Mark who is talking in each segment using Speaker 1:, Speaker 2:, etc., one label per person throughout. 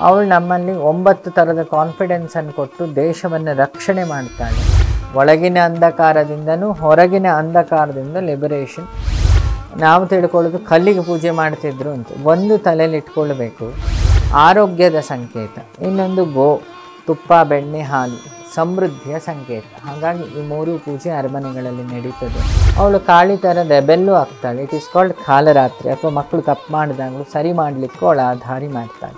Speaker 1: ಅವಳು ನಮ್ಮಲ್ಲಿ ಒಂಬತ್ತು ಥರದ ಕಾನ್ಫಿಡೆನ್ಸನ್ನು ಕೊಟ್ಟು ದೇಶವನ್ನು ರಕ್ಷಣೆ ಮಾಡ್ತಾಳೆ ಒಳಗಿನ ಅಂಧಕಾರದಿಂದನೂ ಹೊರಗಿನ ಅಂಧಕಾರದಿಂದ ಲಿಬರೇಷನ್ ನಾವು ತಿಳ್ಕೊಳ್ಳೋದು ಕಲ್ಲಿಗೆ ಪೂಜೆ ಮಾಡ್ತಿದ್ರು ಅಂತ ಒಂದು ತಲೆಯಲ್ಲಿ ಇಟ್ಕೊಳ್ಬೇಕು ಆರೋಗ್ಯದ ಸಂಕೇತ ಇನ್ನೊಂದು ಗೋ ತುಪ್ಪ ಬೆಣ್ಣೆ ಹಾಲು ಸಮೃದ್ಧಿಯ ಸಂಕೇತ ಹಾಗಾಗಿ ಈ ಮೂರು ಪೂಜೆ ಅರಮನೆಗಳಲ್ಲಿ ನಡೀತದೆ ಅವಳು ಕಾಳಿ ಥರ ರೆಬೆಲ್ಲು ಆಗ್ತಾಳೆ ಇಟ್ ಈಸ್ ಕಾಲ್ಡ್ ಕಾಲರಾತ್ರಿ ಅಥವಾ ಮಕ್ಕಳು ತಪ್ಪು ಮಾಡಿದಾಗಲೂ ಸರಿ ಮಾಡಲಿಕ್ಕೆ ಅವಳು ಆಧಾರಿ ಮಾಡ್ತಾಳೆ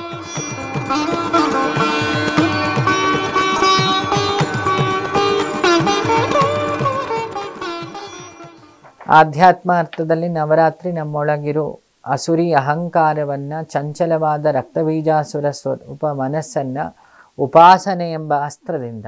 Speaker 1: ಆಧ್ಯಾತ್ಮ ಅರ್ಥದಲ್ಲಿ ನವರಾತ್ರಿ ನಮ್ಮೊಳಗಿರೋ ಅಸುರಿ ಅಹಂಕಾರವನ್ನು ಚಂಚಲವಾದ ರಕ್ತಬೀಜಾಸುರ ಸ್ವರೂಪ ಮನಸ್ಸನ್ನು ಉಪಾಸನೆ ಎಂಬ ಅಸ್ತ್ರದಿಂದ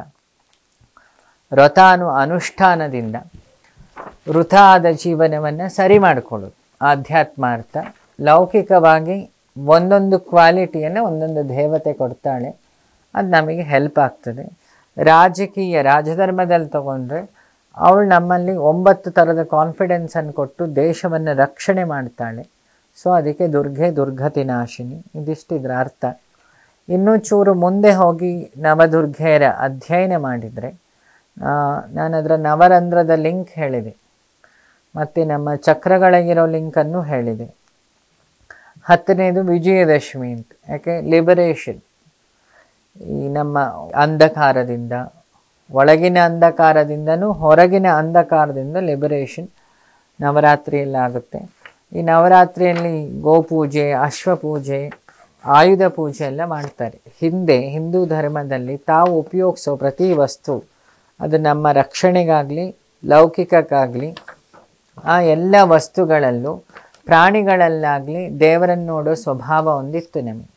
Speaker 1: ವ್ರತಾನು ಅನುಷ್ಠಾನದಿಂದ ವೃಥ ಆದ ಜೀವನವನ್ನು ಸರಿ ಮಾಡಿಕೊಳ್ಳೋದು ಆಧ್ಯಾತ್ಮ ಅರ್ಥ ಲೌಕಿಕವಾಗಿ ಒಂದೊಂದು ಕ್ವಾಲಿಟಿಯನ್ನು ಒಂದೊಂದು ದೇವತೆ ಕೊಡ್ತಾಳೆ ಅದು ನಮಗೆ ಹೆಲ್ಪ್ ಆಗ್ತದೆ ರಾಜಕೀಯ ರಾಜಧರ್ಮದಲ್ಲಿ ತಗೊಂಡ್ರೆ ಅವಳು ನಮ್ಮಲ್ಲಿ ಒಂಬತ್ತು ಥರದ ಕಾನ್ಫಿಡೆನ್ಸನ್ನು ಕೊಟ್ಟು ದೇಶವನ್ನು ರಕ್ಷಣೆ ಮಾಡ್ತಾಳೆ ಸೊ ಅದಕ್ಕೆ ದುರ್ಗೆ ದುರ್ಗತಿ ನಾಶಿನಿ ಇದಿಷ್ಟು ಇದರ ಅರ್ಥ ಇನ್ನೂ ಚೂರು ಮುಂದೆ ಹೋಗಿ ನವದುರ್ಗೆಯರ ಅಧ್ಯಯನ ಮಾಡಿದರೆ ನಾನು ಅದರ ನವರಂಧ್ರದ ಲಿಂಕ್ ಹೇಳಿದೆ ಮತ್ತು ನಮ್ಮ ಚಕ್ರಗಳಿಗಿರೋ ಲಿಂಕನ್ನು ಹೇಳಿದೆ ಹತ್ತನೇದು ವಿಜಯದಶಮಿ ಅಂತ ಯಾಕೆ ಲಿಬರೇಷನ್ ಈ ನಮ್ಮ ಅಂಧಕಾರದಿಂದ ಒಳಗಿನ ಅಂಧಕಾರದಿಂದನೂ ಹೊರಗಿನ ಅಂಧಕಾರದಿಂದ ಲಿಬರೇಷನ್ ನವರಾತ್ರಿಯಲ್ಲಿ ಆಗುತ್ತೆ ಈ ನವರಾತ್ರಿಯಲ್ಲಿ ಗೋಪೂಜೆ ಅಶ್ವಪೂಜೆ ಆಯುಧ ಪೂಜೆ ಎಲ್ಲ ಮಾಡ್ತಾರೆ ಹಿಂದೆ ಹಿಂದೂ ಧರ್ಮದಲ್ಲಿ ತಾವು ಉಪಯೋಗಿಸೋ ಪ್ರತಿ ವಸ್ತು ಅದು ನಮ್ಮ ರಕ್ಷಣೆಗಾಗಲಿ ಲೌಕಿಕಕ್ಕಾಗಲಿ ಆ ಎಲ್ಲ ವಸ್ತುಗಳಲ್ಲೂ ಪ್ರಾಣಿಗಳಲ್ಲಾಗಲಿ ದೇವರನ್ನು ನೋಡೋ ಸ್ವಭಾವ ಒಂದಿತ್ತು ನಮಗೆ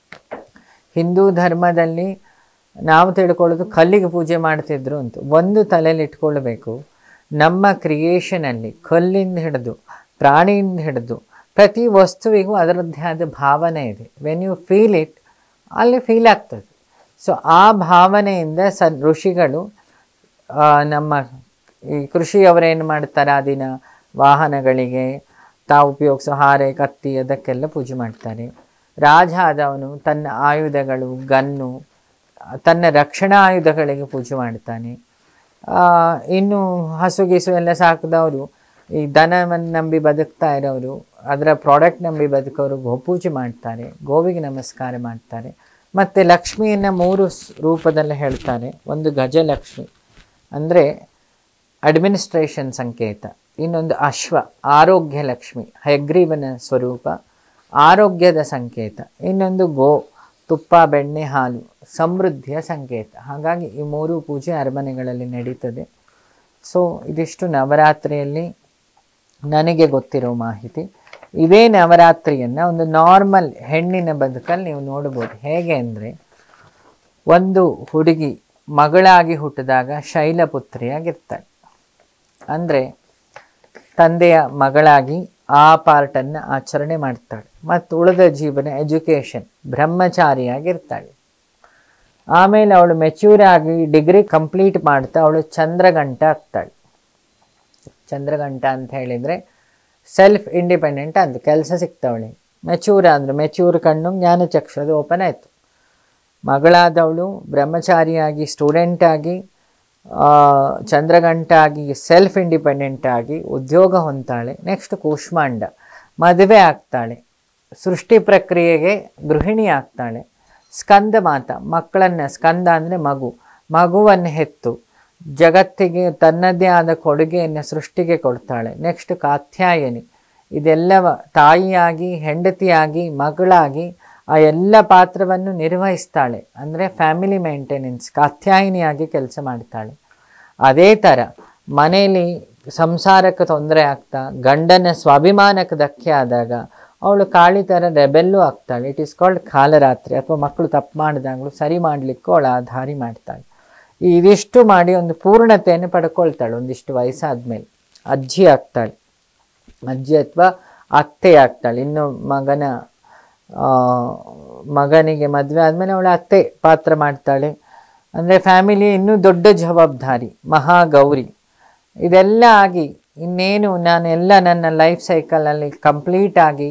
Speaker 1: ಹಿಂದೂ ಧರ್ಮದಲ್ಲಿ ನಾವು ತಿಳ್ಕೊಳ್ಳೋದು ಕಲ್ಲಿಗೆ ಪೂಜೆ ಮಾಡ್ತಿದ್ರು ಅಂತ ಒಂದು ತಲೆಯಲ್ಲಿ ಇಟ್ಕೊಳ್ಬೇಕು ನಮ್ಮ ಕ್ರಿಯೇಷನಲ್ಲಿ ಕಲ್ಲಿಂದ ಹಿಡಿದು ಪ್ರಾಣಿಯಿಂದ ಹಿಡಿದು ಪ್ರತಿ ವಸ್ತುವಿಗೂ ಅದರದ್ದೇ ಆದ ಭಾವನೆ ಇದೆ ವೆನ್ ಯು ಫೀಲ್ ಇಟ್ ಅಲ್ಲಿ ಫೀಲ್ ಆಗ್ತದೆ ಸೊ ಆ ಭಾವನೆಯಿಂದ ಸ ಋಷಿಗಳು ಆ, ನಮ್ಮ ಈ ಕೃಷಿಯವರೇನು ಮಾಡ್ತಾರೆ ಆ ದಿನ ವಾಹನಗಳಿಗೆ ತಾವು ಉಪಯೋಗಿಸೋ ಹಾರೆ ಕತ್ತಿ ಅದಕ್ಕೆಲ್ಲ ಪೂಜೆ ಮಾಡ್ತಾರೆ ರಾಜ ಆದವನು ತನ್ನ ಆಯುಧಗಳು ಗನ್ನು ತನ್ನ ರಕ್ಷಣಾ ಆಯುಧಗಳಿಗೆ ಪೂಜೆ ಮಾಡ್ತಾನೆ ಆ, ಇನ್ನು ಹಸು ಗಿಸು ಎಲ್ಲ ಸಾಕಿದವರು ಈ ದನವನ್ನು ನಂಬಿ ಬದುಕ್ತಾ ಇರೋರು ಅದರ ಪ್ರಾಡಕ್ಟ್ ನಂಬಿ ಬದುಕೋರು ಗೋಪೂಜೆ ಮಾಡ್ತಾರೆ ಗೋವಿಗೆ ನಮಸ್ಕಾರ ಮಾಡ್ತಾರೆ ಮತ್ತು ಲಕ್ಷ್ಮಿಯನ್ನು ಮೂರು ಸ್- ರೂಪದಲ್ಲಿ ಹೇಳ್ತಾರೆ ಒಂದು ಗಜಲಕ್ಷ್ಮಿ ಅಂದರೆ ಅಡ್ಮಿನಿಸ್ಟ್ರೇಷನ್ ಸಂಕೇತ ಇನ್ನೊಂದು ಅಶ್ವ ಆರೋಗ್ಯ ಲಕ್ಷ್ಮಿ ಹಯಗ್ರೀವನ ಸ್ವರೂಪ ಆರೋಗ್ಯದ ಸಂಕೇತ ಇನ್ನೊಂದು ಗೋ ತುಪ್ಪ ಬೆಣ್ಣೆ ಹಾಲು ಸಮೃದ್ಧಿಯ ಸಂಕೇತ ಹಾಗಾಗಿ ಈ ಮೂರು ಪೂಜೆ ಅರಮನೆಗಳಲ್ಲಿ ನಡೀತದೆ ಸೊ ಇದಿಷ್ಟು ನವರಾತ್ರಿಯಲ್ಲಿ ನನಗೆ ಗೊತ್ತಿರೋ ಮಾಹಿತಿ ಇದೇ ನವರಾತ್ರಿಯನ್ನು ಒಂದು ನಾರ್ಮಲ್ ಹೆಣ್ಣಿನ ಬದುಕಲ್ಲಿ ನೀವು ನೋಡ್ಬೋದು ಹೇಗೆ ಅಂದರೆ ಒಂದು ಹುಡುಗಿ ಮಗಳಾಗಿ ಹುಟ್ಟಿದಾಗ ಶೈಲಪುತ್ರಿಯಾಗಿರ್ತಾಳೆ ಅಂದರೆ ತಂದೆಯ ಮಗಳಾಗಿ ಆ ಪಾರ್ಟನ್ನು ಆಚರಣೆ ಮಾಡ್ತಾಳೆ ಮತ್ತು ಉಳಿದ ಜೀವನ ಎಜುಕೇಷನ್ ಬ್ರಹ್ಮಚಾರಿಯಾಗಿರ್ತಾಳೆ ಆಮೇಲೆ ಅವಳು ಮೆಚ್ಯೂರ್ ಆಗಿ ಡಿಗ್ರಿ ಕಂಪ್ಲೀಟ್ ಮಾಡ್ತಾ ಅವಳು ಚಂದ್ರಗಂಟ ಆಗ್ತಾಳೆ ಚಂದ್ರಗಂಟ ಅಂತ ಹೇಳಿದರೆ ಸೆಲ್ಫ್ ಇಂಡಿಪೆಂಡೆಂಟ್ ಅಂತ ಕೆಲಸ ಸಿಗ್ತಾವಳೆ ಮೆಚ್ಯೂರ್ ಅಂದರೆ ಮೆಚ್ಯೂರ್ ಕಣ್ಣು ಜ್ಞಾನಚಕ್ಷು ಅದು ಓಪನ್ ಆಯಿತು ಮಗಳಾದವಳು ಬ್ರಹ್ಮಚಾರಿಯಾಗಿ ಸ್ಟೂಡೆಂಟ್ ಆಗಿ ಆ, ಚಂದ್ರಗಂಟ ಆಗಿ ಸೆಲ್ಫ್ ಇಂಡಿಪೆಂಡೆಂಟ್ ಆಗಿ ಉದ್ಯೋಗ ಹೊಂತಾಳೆ ನೆಕ್ಸ್ಟ್ ಕೂಷ್ಮಾಂಡ ಮದುವೆ ಆಗ್ತಾಳೆ ಸೃಷ್ಟಿ ಪ್ರಕ್ರಿಯೆಗೆ ಗೃಹಿಣಿ ಆಗ್ತಾಳೆ ಸ್ಕಂದ ಮಾತ ಮಕ್ಕಳನ್ನು ಸ್ಕಂದ ಅಂದರೆ ಮಗು ಮಗುವನ್ನು ಹೆತ್ತು ಜಗತ್ತಿಗೆ ತನ್ನದೇ ಆದ ಕೊಡುಗೆಯನ್ನು ಸೃಷ್ಟಿಗೆ ಕೊಡ್ತಾಳೆ ನೆಕ್ಸ್ಟ್ ಕಾತ್ಯಾಯನಿ ಇದೆಲ್ಲವ ತಾಯಿಯಾಗಿ ಹೆಂಡತಿಯಾಗಿ ಮಗಳಾಗಿ ಆ ಎಲ್ಲ ಪಾತ್ರವನ್ನು ನಿರ್ವಹಿಸ್ತಾಳೆ ಅಂದರೆ ಫ್ಯಾಮಿಲಿ ಮೇಂಟೆನೆನ್ಸ್ ಕಾತ್ಯಾಯಿನಿಯಾಗಿ ಕೆಲಸ ಮಾಡ್ತಾಳೆ ಅದೇ ಥರ ಮನೆಯಲ್ಲಿ ಸಂಸಾರಕ್ಕೆ ತೊಂದರೆ ಆಗ್ತಾ ಗಂಡನ ಸ್ವಾಭಿಮಾನಕ್ಕೆ ಧಕ್ಕೆ ಆದಾಗ ಅವಳು ಕಾಳಿ ಥರ ರೆಬೆಲ್ಲು ಆಗ್ತಾಳೆ ಇಟ್ ಈಸ್ ಕಾಲ್ಡ್ ಕಾಲರಾತ್ರಿ ಅಥವಾ ಮಕ್ಕಳು ತಪ್ಪು ಮಾಡಿದಾಗಲೂ ಸರಿ ಮಾಡಲಿಕ್ಕೂ ಅವಳು ಆಧಾರಿ ಮಾಡ್ತಾಳೆ ಇದಿಷ್ಟು ಮಾಡಿ ಒಂದು ಪೂರ್ಣತೆಯನ್ನು ಪಡ್ಕೊಳ್ತಾಳೆ ಒಂದಿಷ್ಟು ವಯಸ್ಸಾದ್ಮೇಲೆ ಅಜ್ಜಿ ಆಗ್ತಾಳೆ ಅಜ್ಜಿ ಅಥವಾ ಅತ್ತೆ ಆಗ್ತಾಳೆ ಇನ್ನು ಮಗನ ಆ, ಮಗನಿಗೆ ಮದುವೆ ಆದಮೇಲೆ ಅವಳು ಅತ್ತೆ ಪಾತ್ರ ಮಾಡ್ತಾಳೆ ಅಂದರೆ ಫ್ಯಾಮಿಲಿ ಇನ್ನೂ ದೊಡ್ಡ ಜವಾಬ್ದಾರಿ ಮಹಾಗೌರಿ ಇದೆಲ್ಲ ಆಗಿ ಇನ್ನೇನು ನಾನೆಲ್ಲ ನನ್ನ ಲೈಫ್ ಸೈಕಲಲ್ಲಿ ಕಂಪ್ಲೀಟ್ ಆಗಿ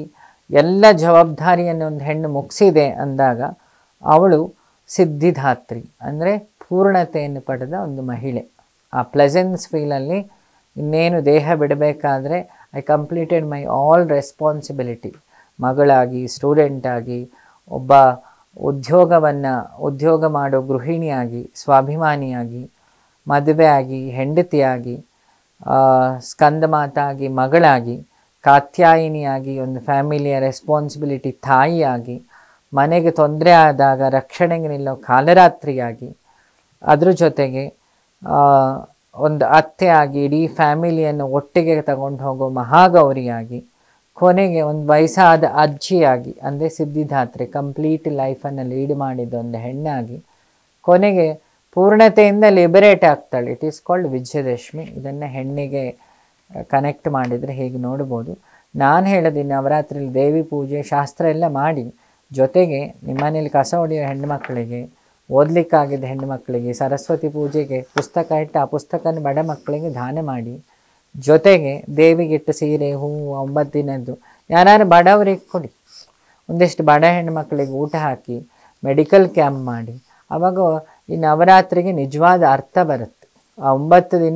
Speaker 1: ಎಲ್ಲ ಜವಾಬ್ದಾರಿಯನ್ನು ಒಂದು ಹೆಣ್ಣು ಮುಗಿಸಿದೆ ಅಂದಾಗ ಅವಳು ಸಿದ್ಧಿಧಾತ್ರಿ ಅಂದರೆ ಪೂರ್ಣತೆಯನ್ನು ಪಡೆದ ಒಂದು ಮಹಿಳೆ ಆ ಪ್ಲೆಸೆನ್ಸ್ ಫೀಲಲ್ಲಿ ಇನ್ನೇನು ದೇಹ ಬಿಡಬೇಕಾದ್ರೆ I completed my all responsibility ಮಗಳಾಗಿ ಸ್ಟೂಡೆಂಟ್ ಆಗಿ ಒಬ್ಬ ಉದ್ಯೋಗವನ್ನು ಉದ್ಯೋಗ ಮಾಡೋ ಗೃಹಿಣಿಯಾಗಿ ಸ್ವಾಭಿಮಾನಿಯಾಗಿ ಮದುವೆ ಆಗಿ ಹೆಂಡತಿಯಾಗಿ ಆ, ಸ್ಕಂದಮಾತಾಗಿ ಮಗಳಾಗಿ ಕಾತ್ಯಾಯಿನಿಯಾಗಿ ಒಂದು ಫ್ಯಾಮಿಲಿಯ ರೆಸ್ಪಾನ್ಸಿಬಿಲಿಟಿ ತಾಯಿಯಾಗಿ ಮನೆಗೆ ತೊಂದರೆ ಆದಾಗ ರಕ್ಷಣೆಗೆ ನಿಲ್ಲೋ ಕಾಲರಾತ್ರಿಯಾಗಿ ಅದ್ರ ಜೊತೆಗೆ ಆ, ಒಂದು ಅತ್ತೆಯಾಗಿ ಇಡೀ ಫ್ಯಾಮಿಲಿಯನ್ನು ಒಟ್ಟಿಗೆ ತಗೊಂಡು ಹೋಗೋ ಮಹಾಗೌರಿಯಾಗಿ ಕೊನೆಗೆ ಒಂದು ವಯಸ್ಸಾದ ಅಜ್ಜಿಯಾಗಿ ಅಂದರೆ ಸಿದ್ಧಿದಾತ್ರೆ ಕಂಪ್ಲೀಟ್ ಲೈಫನ್ನು ಲೀಡ್ ಮಾಡಿದ ಒಂದು ಹೆಣ್ಣಾಗಿ ಕೊನೆಗೆ ಪೂರ್ಣತೆಯಿಂದ ಲಿಬರೇಟ್ ಆಗ್ತಾಳೆ ಇಟ್ ಈಸ್ ಕಾಲ್ಡ್ ವಿಜಯದಶಮಿ ಇದನ್ನು ಹೆಣ್ಣಿಗೆ ಕನೆಕ್ಟ್ ಮಾಡಿದರೆ ಹೇಗೆ ನೋಡ್ಬೋದು ನಾನು ಹೇಳೋದು ನವರಾತ್ರಿಲಿ ದೇವಿ ಪೂಜೆ ಶಾಸ್ತ್ರ ಎಲ್ಲ ಮಾಡಿ ಜೊತೆಗೆ ನಿಮ್ಮನೇಲಿ ಕಸ ಹೊಡೆಯೋ ಹೆಣ್ಮಕ್ಳಿಗೆ ಓದಲಿಕ್ಕಾಗಿದ್ದ ಹೆಣ್ಮಕ್ಳಿಗೆ ಸರಸ್ವತಿ ಪೂಜೆಗೆ ಪುಸ್ತಕ ಇಟ್ಟು ಆ ಪುಸ್ತಕನ ಬಡ ಮಕ್ಕಳಿಗೆ ದಾನ ಮಾಡಿ ಜೊತೆಗೆ ದೇವಿಗಿಟ್ಟು ಸೀರೆ ಹೂವು ಒಂಬತ್ತು ದಿನದ್ದು ಯಾರು ಬಡವರಿಗೆ ಕೊಡಿ ಒಂದಿಷ್ಟು ಬಡ ಹೆಣ್ಮಕ್ಳಿಗೆ ಊಟ ಹಾಕಿ ಮೆಡಿಕಲ್ ಕ್ಯಾಂಪ್ ಮಾಡಿ ಆವಾಗ ಈ ನವರಾತ್ರಿಗೆ ನಿಜವಾದ ಅರ್ಥ ಬರುತ್ತೆ ಆ ಒಂಬತ್ತು ದಿನ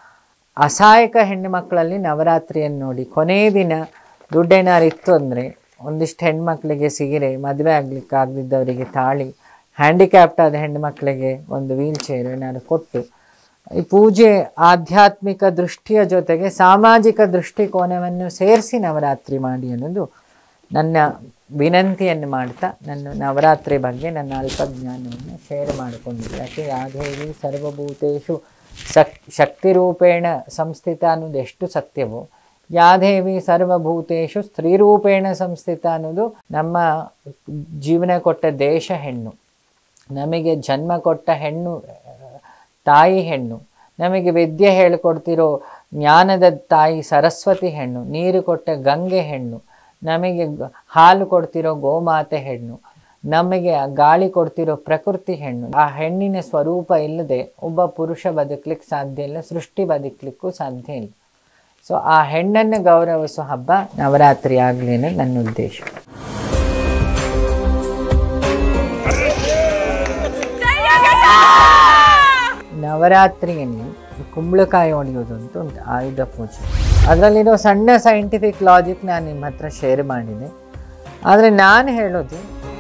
Speaker 1: ಅಸಹಾಯಕ ಹೆಣ್ಣು ಮಕ್ಕಳಲ್ಲಿ ನವರಾತ್ರಿಯನ್ನು ನೋಡಿ ಕೊನೆಯ ದಿನ ದುಡ್ಡೇನಾರು ಇತ್ತು ಅಂದರೆ ಒಂದಿಷ್ಟು ಹೆಣ್ಮಕ್ಳಿಗೆ ಸೀರೆ ಮದುವೆ ಆಗ್ಲಿಕ್ಕೆ ಆಗದಿದ್ದವರಿಗೆ ತಾಳಿ ಹ್ಯಾಂಡಿಕ್ಯಾಪ್ಟ್ ಆದ ಹೆಣ್ಮಕ್ಳಿಗೆ ಒಂದು ವೀಲ್ ಚೇರ್ ಏನಾದ್ರು ಕೊಟ್ಟು ಈ ಪೂಜೆ ಆಧ್ಯಾತ್ಮಿಕ ದೃಷ್ಟಿಯ ಜೊತೆಗೆ ಸಾಮಾಜಿಕ ದೃಷ್ಟಿಕೋನವನ್ನು ಸೇರಿಸಿ ನವರಾತ್ರಿ ಮಾಡಿ ಅನ್ನೋದು ನನ್ನ ವಿನಂತಿಯನ್ನು ಮಾಡ್ತಾ ನನ್ನ ನವರಾತ್ರಿ ಬಗ್ಗೆ ನನ್ನ ಅಲ್ಪಜ್ಞಾನವನ್ನು ಶೇರ್ ಮಾಡಿಕೊಂಡಿದ್ದೆ ಯಾಕೆ ಯಾದೇವಿ ಸರ್ವಭೂತೇಶು ಸಕ್ ಶಕ್ತಿರೂಪೇಣ ಸಂಸ್ಥಿತ ಅನ್ನೋದು ಎಷ್ಟು ಸತ್ಯವೋ ಯಾದೇವಿ ಸರ್ವಭೂತೇಶು ಸ್ತ್ರೀರೂಪೇಣ ಸಂಸ್ಥಿತ ಅನ್ನೋದು ನಮ್ಮ ಜೀವನ ಕೊಟ್ಟ ದೇಶ ಹೆಣ್ಣು ನಮಗೆ ಜನ್ಮ ಕೊಟ್ಟ ಹೆಣ್ಣು ತಾಯಿ ಹೆಣ್ಣು ನಮಗೆ ವಿದ್ಯೆ ಹೇಳಿಕೊಡ್ತಿರೋ ಜ್ಞಾನದ ತಾಯಿ ಸರಸ್ವತಿ ಹೆಣ್ಣು ನೀರು ಕೊಟ್ಟ ಗಂಗೆ ಹೆಣ್ಣು ನಮಗೆ ಗ- ಹಾಲು ಕೊಡ್ತಿರೋ ಗೋಮಾತೆ ಹೆಣ್ಣು ನಮಗೆ ಆ ಗಾಳಿ ಕೊಡ್ತಿರೋ ಪ್ರಕೃತಿ ಹೆಣ್ಣು ಆ ಹೆಣ್ಣಿನ ಸ್ವರೂಪ ಇಲ್ಲದೆ ಒಬ್ಬ ಪುರುಷ ಬದುಕಲಿಕ್ಕೆ ಸಾಧ್ಯ ಇಲ್ಲ ಸೃಷ್ಟಿ ಬದುಕಲಿಕ್ಕೂ ಸಾಧ್ಯ ಇಲ್ಲ ಸೊ ಆ ಹೆಣ್ಣನ್ನು ಗೌರವಿಸೋ ಹಬ್ಬ ನವರಾತ್ರಿ ಆಗಲಿ ಅನ್ನೋದು ನನ್ನ ಉದ್ದೇಶ ನವರಾತ್ರಿಯಲ್ಲಿ ಕುಂಬಳಕಾಯಿ ಹೊಡೆಯೋದು ಅಂತ ಉಂಟು ಆಯುಧ ಪೂಜೆ ಅದರಲ್ಲಿರೋ ಸಣ್ಣ ಸೈಂಟಿಫಿಕ್ ಲಾಜಿಕ್ ನಾನು ನಿಮ್ಮ ಹತ್ರ ಶೇರ್ ಮಾಡಿದೆ ಆದರೆ ನಾನು ಹೇಳೋದು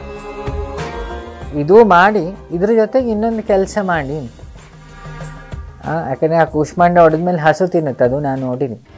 Speaker 1: ಇದು ಮಾಡಿ ಇದ್ರ ಜೊತೆಗೆ ಇನ್ನೊಂದು ಕೆಲಸ ಮಾಡಿ ಅಂತ ಆ, ಯಾಕಂದರೆ ಆ ಕೂಷ್ಮಾಂಡ ಹೊಡೆದ್ಮೇಲೆ ಹಸು ತಿನ್ನುತ್ತೆ ಅದು ನಾನು ನೋಡಿದ್ದೀನಿ